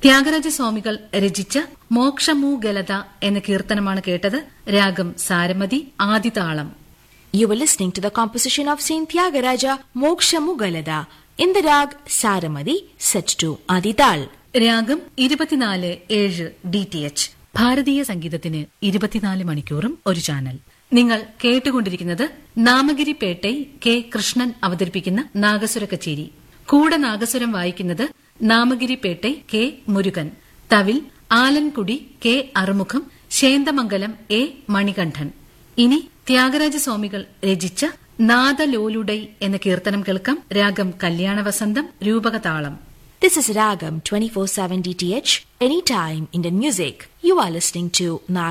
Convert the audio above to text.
ത്യാഗരാജ സ്വാമികൾ രചിച്ച മോക്ഷമൂഗലത എന്ന കീർത്തനമാണ് കേട്ടത് രാഗം സാരമതി ആദിതാളം You were listening to the composition of Saint Tyagaraja Mokshamugalada in the rag Saramadi set to Adital. രാഗം ഇരുപത്തിനാല് ഏഴ് ഡി ടി എച്ച് ഭാരതീയ സംഗീതത്തിന് ഇരുപത്തിനാല് മണിക്കൂറും ഒരു ചാനൽ നിങ്ങൾ കേട്ടുകൊണ്ടിരിക്കുന്നത് നാമഗിരി പേട്ടൈ കെ കൃഷ്ണൻ അവതരിപ്പിക്കുന്ന നാഗസ്വര കച്ചേരി കൂടെ നാഗസ്വരം വായിക്കുന്നത് നാമഗിരി പേട്ടൈ കെ മുരുകൻ തവിൽ ആലൻകുടി കെ അറുമുഖം ശേന്തമംഗലം എ മണികണ്ഠൻ ഇനി ത്യാഗരാജ സ്വാമികൾ രചിച്ച നാദലോലുടൈ എന്ന കീർത്തനം കേൾക്കാം രാഗം കല്യാണവസന്തം രൂപകതാളം This is Ragam 24/7 DTH anytime Indian music. You are listening to